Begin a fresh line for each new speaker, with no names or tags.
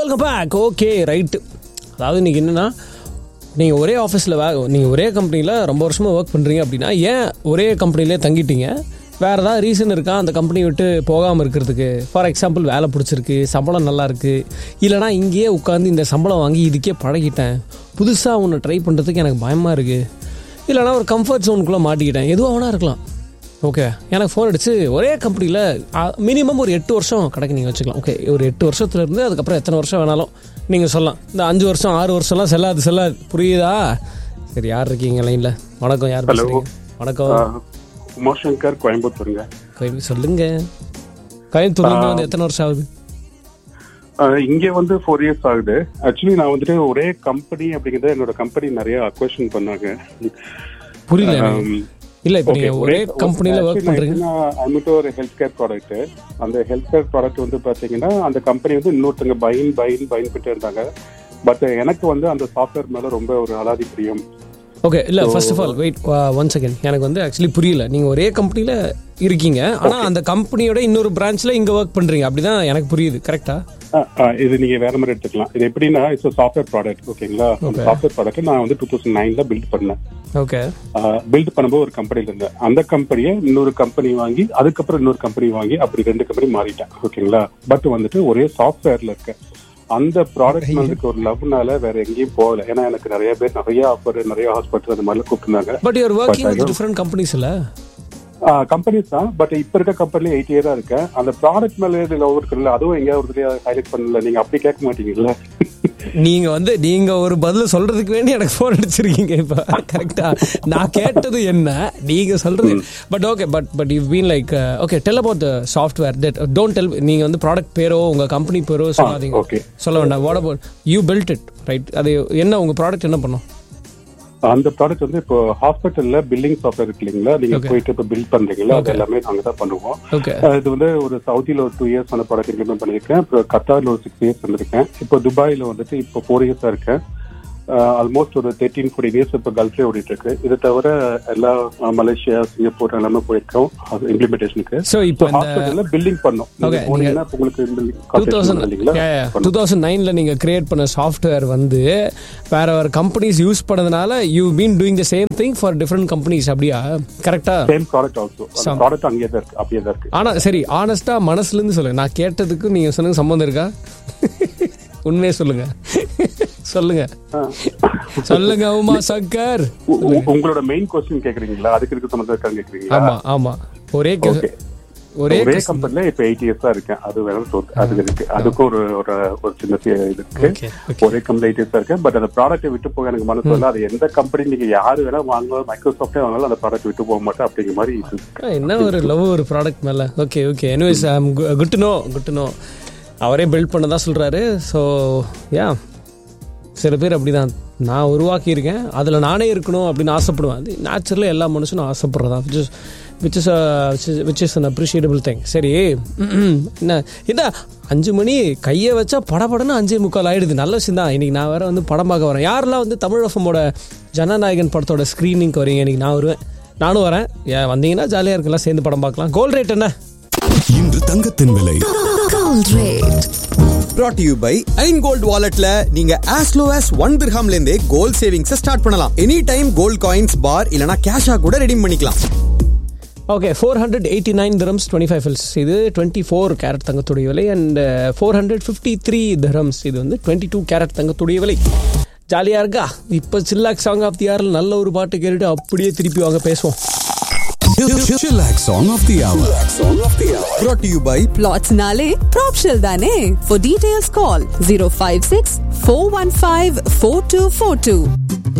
Welcome back okay right அதாவது இன்னைக்கு என்னன்னா நீங்கள் ஒரே ஆஃபீஸில் வே நீங்கள் ஒரே கம்பெனியில் ரொம்ப வருஷமாக ஒர்க் பண்ணுறீங்க அப்படின்னா ஏன் ஒரே கம்பெனிலே தங்கிட்டீங்க வேறு ஏதாவது ரீசன் இருக்கா அந்த கம்பெனி விட்டு போகாமல் இருக்கிறதுக்கு ஃபார் எக்ஸாம்பிள் வேலை பிடிச்சிருக்கு சம்பளம் நல்லா இருக்குது இல்லைனா இங்கேயே உட்காந்து இந்த சம்பளம் வாங்கி இதுக்கே பழகிட்டேன் புதுசாக ஒன்று ட்ரை பண்ணுறதுக்கு எனக்கு பயமாக இருக்குது இல்லைனா ஒரு கம்ஃபர்ட் ஜோனுக்குள்ளே மாட்டிக்கிட்டேன் எதுவும் வேணா இருக்கலாம் ஓகே எனக்கு ஃபோன் அடிச்சு ஒரே கம்பெனியில் மினிமம் ஒரு எட்டு வருஷம் கணக்கு நீங்கள் வச்சுக்கலாம் ஓகே ஒரு எட்டு வருஷத்துல இருந்து அதுக்கப்புறம் எத்தனை வருஷம் வேணாலும் நீங்கள் சொல்லலாம் இந்த அஞ்சு வருஷம் ஆறு வருஷம்லாம் செல்லாது செல்லாது புரியுதா சரி யார் இருக்கீங்க லைனில் வணக்கம் யார்
Hello.
பேசுறீங்க வணக்கம்
உமாசங்கர் கோயம்புத்தூருங்க
கோயம்பு சொல்லுங்க கோயம்புத்தூர்லேருந்து வந்து எத்தனை வருஷம் ஆகுது
ஆஹ் இங்க வந்து ஃபோர் இயர்ஸ் ஆகுது ஆக்சுவலி நான் வந்துட்டு ஒரே கம்பெனி அப்படிங்கறத என்னோட கம்பெனி நிறைய அக்வஷன் பண்ணாங்க
புரியல எனக்கு.
Um,
இல்லை இப்போ
okay,
நீங்கள் ஒரே கம்பெனியில் ஒர்க் பண்ணுறீங்க
அன்னைக்கு ஒரு ஹெல்த் கேர் ப்ராடக்ட் அந்த ஹெல்த் கேர் ப்ராடக்ட் வந்து பாத்தீங்கன்னா அந்த கம்பெனி வந்து இன்னொருத்தங்க பைன் பைன் பைன் பண்ணிட்டு இருந்தாங்க பட் எனக்கு வந்து அந்த சாஃப்ட்வேர் மேல ரொம்ப ஒரு அலாதி பிரியம்
ஓகே இல்லை first of all wait one second எனக்கு வந்து ஆக்சுவலி புரியல நீங்கள் ஒரே கம்பெனியில் இருக்கீங்க ஆனால் அந்த கம்பெனியோட இன்னொரு பிரான்ச்சில் இங்கே ஒர்க் பண்ணுறீங்க அப்படிதான் எனக்கு புரியுது கரெக்டா
ஆஹ் ஆஹ் இது நீங்க வேற மாதிரி எடுத்துக்கலாம் இது எப்படின்னா இட்ஸ் சாஃப்ட்வேர் ப்ராடக்ட் ஓகேங்களா அந்த சாஃப்ட்வேர் ப்ராடக்ட் நான் வந்து டூ தௌசண்ட் நைன்ல பில்ட் பண்ணேன்
ஓகே
பில்ட் பண்ணும்போது ஒரு கம்பெனில இருந்தேன் அந்த கம்பெனியை இன்னொரு கம்பெனி வாங்கி அதுக்கப்புறம் இன்னொரு கம்பெனி வாங்கி அப்படி ரெண்டு கம்பெனி மாறிட்டேன் ஓகேங்களா பட் வந்துட்டு ஒரே சாஃப்ட்வேர்ல இருக்கேன் அந்த ப்ராடக்ட் மேல இருக்க ஒரு லவ்னால வேற எங்கேயும் போகல ஏன்னா எனக்கு நிறைய பேர் நிறைய ஆஃபர் நிறைய ஹாஸ்பிட்டல் அந்த மாதிரிலாம் கூப்பிட்டுருந்தாங்க
but you're working with different companies இல்லை
கம்பெனிஸ் தான் பட் இப்ப இருக்க கம்பெனில எயிட் இயரா இருக்கேன் அந்த ப்ராடக்ட் மேல லவ் இருக்குல்ல அதுவும் எங்கேயாவது ஹைலைட் பண்ணல நீங்க அப்படி கேட்க மாட்டீங்கல்ல
நீங்க வந்து நீங்க ஒரு பதில் சொல்றதுக்கு வேண்டி எனக்கு ஃபோன் அடிச்சிருக்கீங்க இப்ப கரெக்டா நான் கேட்டது என்ன நீங்க சொல்றது but okay but but you been like okay tell about the software that don't tell நீங்க வந்து ப்ராடக்ட் பேரோ உங்க கம்பெனி பேரோ சொல்லாதீங்க
ஓகே
சொல்ல வேண்டாம் what about you build it right அது என்ன உங்க ப்ராடக்ட் என்ன பண்ணும்
அந்த ப்ராடக்ட் வந்து இப்போ ஹாஸ்பிட்டல்ல பில்லிங் சாஃப்ட்வேர் இருக்கு இல்லைங்களா நீங்க போயிட்டு இப்போ பில் பண்றீங்களா அது எல்லாமே நாங்க தான் பண்ணுவோம்
ஓகே
அஹ் இது வந்து ஒரு சவுதியில ஒரு டூ இயர்ஸ் அந்த ப்ராடக்ட் இம்ப்ளிமெண்ட் பண்ணியிருக்கேன் அப்புறம் கத்தார்ல ஒரு சிக்ஸ் இயர்ஸ் வந்திருக்கேன் இப்போ துபாயில வந்துட்டு இப்போ ஃபோர் இயர்ஸா இருக்கேன் ஆல்மோஸ்ட் ஒரு தேர்ட்டீன் ஃபோர்டீன் இயர்ஸ் இப்போ கல்ஃப்லேயே ஓடிட்டு இருக்கு இதை தவிர எல்லா அஹ், மலேசியா சிங்கப்பூர் எல்லாமே போயிருக்கோம் அது இம்ப்ளிமெண்டேஷனுக்கு
ஸோ இப்போ இந்த
ஹாஸ்பிட்டல்ல பில்டிங் பண்ணோம்
Okay,
நீங்க போனீங்கன்னா இப்ப உங்களுக்கு
டூ தௌசண்ட்
இல்லைங்களா
டூ தௌசண்ட் நைன்ல நீங்க கிரியேட் பண்ண சாஃப்ட்வேர் வந்து வேற வேற கம்பெனிஸ் யூஸ் பண்ணதுனால you been doing the same thing for different companies அப்படியா கரெக்டா
சேம் ப்ராடக்ட் ஆல்சோ அந்த ப்ராடக்ட் அங்கேயே தான் இருக்கு அப்படியே தான் இருக்கு
ஆனா சரி ஆனஸ்டா மனசுல இருந்து சொல்லுங்க நான் கேட்டதுக்கு நீங்க சொன்னது சம்மந்தம் இருக்கா உண்மையே சொல்லுங்க சொல்லுங்க சொல்லுங்க உமா சங்கர்
உ- உ- உங்களோட மெயின் கொஸ்டின் கேக்குறீங்களா அதுக்கு இருக்கு சம்மந்தம் இருக்கான்னு கேக்குறீங்களா
ஆமா ஆமா ஒரே கே-
Okay.
ஒரே
ஒரே கம்பெனில இப்ப எயிட் இயர்ஸா இருக்கேன் அது வேற சொல் அது இருக்கு அதுக்கும் ஒரு ஒரு ஒரு சின்ன சி- இது இருக்கு
Okay, okay.
ஒரே கம்பெனி எயிட் இயர்ஸா இருக்கேன் பட் அந்த ப்ராடக்ட்டை விட்டு போக எனக்கு மனசு வரல அது எந்த கம்பெனி நீங்க யாரு வேணா வாங்கலாம் மைக்ரோசாஃப்டே வாங்கலாம் அந்த ப்ராடக்ட் விட்டு போக மாட்டேன் அப்படிங்கிற மாதிரி இது இருக்கு.
ஆ, என்ன ஒரு லவ் ஒரு ப்ராடக்ட் மேல okay okay anyways good to know good to know அவரே பில்ட் பண்ணதா சொல்றாரு ஸோ யா சில பேர் அப்படிதான் நான் உருவாக்கியிருக்கேன் அதில் நானே இருக்கணும் அப்படின்னு ஆசைப்படுவேன் அது நேச்சுரலாக எல்லா மனுஷனும் ஆசைப்படுறதா which is which is which is an appreciable thing சரி என்ன என்ன அஞ்சு மணி கையை வச்சா படபடன்னு அஞ்சே முக்கால் ஆயிடுது நல்ல விஷயம் தான் இன்னைக்கு நான் வேற வந்து படம் பார்க்க வரேன் யாரெல்லாம் வந்து தமிழ் எஃப்எம்மோட ஜனநாயகன் படத்தோட ஸ்க்ரீனிங்க்கு வரீங்க இன்னைக்கு நான் வருவேன் நானும் வரேன் ஏன் வந்தீங்கன்னா ஜாலியாக இருக்கலாம் சேர்ந்து படம் பார்க்கலாம் கோல் ரேட் என்ன
இன்று தங்கத்தின் விலை
Gold rate.
brought to you by ஐன் கோல்ட் வாலெட்ல நீங்க as low as ஒன் திர்ஹாம்ல இருந்தே கோல்ட் சேவிங்ஸ் ஸ்டார்ட் பண்ணலாம் any time gold coins bar இல்லனா கேஷா கூட ரெடீம் பண்ணிக்கலாம்
okay four hundred eighty nine dirhams twenty five fils இது டுவெண்ட்டி ஃபோர் கேரட் தங்கத்துடைய விலை and four hundred fifty three dirhams இது வந்து டுவெண்ட்டி டூ கேரட் தங்கத்துடைய விலை ஜாலியாக இருக்கா இப்போ சில்லாக் சாங் ஆஃப் தி ஆரில் நல்ல ஒரு பாட்டு கேட்டுட்டு அப்படியே திருப்பி வாங்க பேசுவோம்
Chillax song of the hour.
brought to you by
Plots Nale, Propshell Dane. For details, call 056 415 4242.